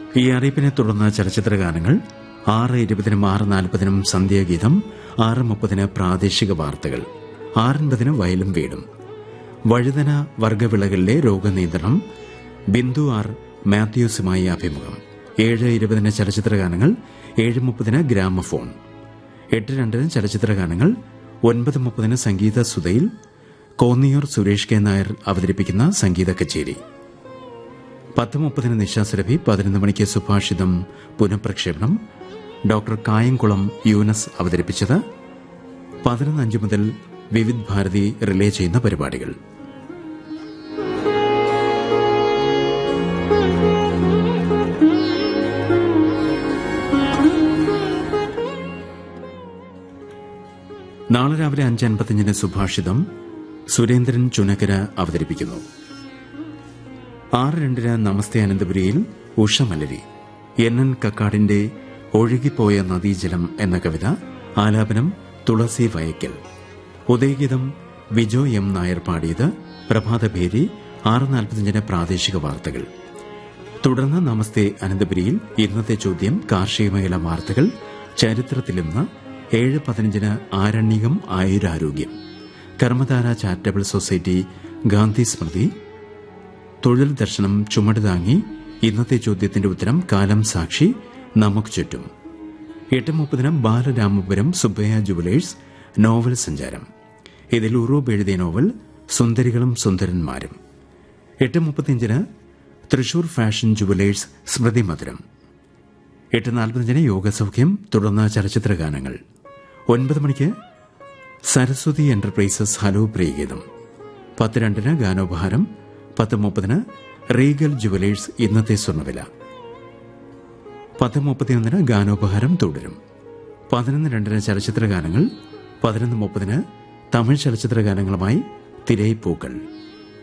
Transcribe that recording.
ഈ അറിയിപ്പിനെ തുടർന്ന് ചലച്ചിത്ര ഗാനങ്ങൾ ആറ് ഇരുപതിനും ആറ് നാൽപ്പതിനും സന്ധ്യാഗീതം ആറ് മുപ്പതിന് പ്രാദേശിക വാർത്തകൾ ആറൻപതിന് വയലും വീടും വഴുതന വർഗവിളകളിലെ രോഗനിയന്ത്രണം ബിന്ദു ആർ മാത്യൂസുമായി അഭിമുഖം ഏഴ് ഇരുപതിന് ചലച്ചിത്ര ഗാനങ്ങൾ ഏഴ് മുപ്പതിന് ഗ്രാമഫോൺ എട്ട് രണ്ടിന് ചലച്ചിത്ര ഗാനങ്ങൾ ഒൻപത് മുപ്പതിന് സംഗീത സുധയിൽ കോന്നിയൂർ സുരേഷ് കെ നായർ അവതരിപ്പിക്കുന്ന സംഗീത കച്ചേരി പത്ത് മുപ്പതിന് നിശാസുരഭി പതിനൊന്ന് മണിക്ക് സുഭാഷിതം പുനഃപ്രക്ഷേപണം ഡോക്ടർ കായംകുളം യൂനസ് അവതരിപ്പിച്ചത് പതിനൊന്ന് അഞ്ച് മുതൽ വിവിധ് ഭാരതി റിലേ ചെയ്യുന്ന പരിപാടികൾ നാളെ രാവിലെ അഞ്ച് അൻപത്തിയഞ്ചിന് സുഭാഷിതം സുരേന്ദ്രൻ ചുനക്കര അവതരിപ്പിക്കുന്നു ആറ് രണ്ടിന് നമസ്തേ അനന്തപുരിയിൽ ഉഷമലരി എൻ എൻ കക്കാടിന്റെ ഒഴുകിപ്പോയ നദീജലം എന്ന കവിത ആലാപനം തുളസി വയക്കൽ ഉദയഗീതം വിജോ എം നായർ പാടിയത് പ്രഭാതഭേരി ആറ് നാൽപ്പത്തിയഞ്ചിന് പ്രാദേശിക വാർത്തകൾ തുടർന്ന് നമസ്തേ അനന്തപുരിയിൽ ഇന്നത്തെ ചോദ്യം കാർഷിക മേഖല വാർത്തകൾ ചരിത്രത്തിൽ ഇന്ന് ഏഴ് പതിനഞ്ചിന് ആരണ്യകം ആയുരാരോഗ്യം കർമ്മധാര ചാരിറ്റബിൾ സൊസൈറ്റി ഗാന്ധി സ്മൃതി തൊഴിൽ ദർശനം ചുമട് താങ്ങി ഇന്നത്തെ ചോദ്യത്തിന്റെ ഉത്തരം കാലം സാക്ഷി നമുക്ക് ചുറ്റും എട്ട് മുപ്പതിന് ബാലരാമപുരം സുബ്ബയ്യ ജുവലേഴ്സ് നോവൽ സഞ്ചാരം ഇതിൽ ഉറൂബ് എഴുതിയ നോവൽ സുന്ദരികളും സുന്ദരന്മാരും എട്ട് മുപ്പത്തിയഞ്ചിന് തൃശൂർ ഫാഷൻ ജുവലേഴ്സ് സ്മൃതി മധുരം എട്ട് നാൽപ്പത്തിയഞ്ചിന് യോഗസൗഖ്യം തുടർന്ന് ചലച്ചിത്ര ഗാനങ്ങൾ ഒൻപത് മണിക്ക് സരസ്വതി എന്റർപ്രൈസസ് ഹലോ പ്രിയഗീതം പത്ത് രണ്ടിന് ഗാനോപഹാരം പത്ത് മുപ്പതിന് റീഗൽ ജുവലേഴ്സ് ഇന്നത്തെ സ്വർണ്ണവില പത്ത് മുപ്പത്തിയൊന്നിന് ഗാനോപഹാരം തുടരും പതിനൊന്ന് രണ്ടിന് ചലച്ചിത്ര ഗാനങ്ങൾ പതിനൊന്ന് മുപ്പതിന് തമിഴ് ചലച്ചിത്ര ഗാനങ്ങളുമായി തിരയിപ്പൂക്കൾ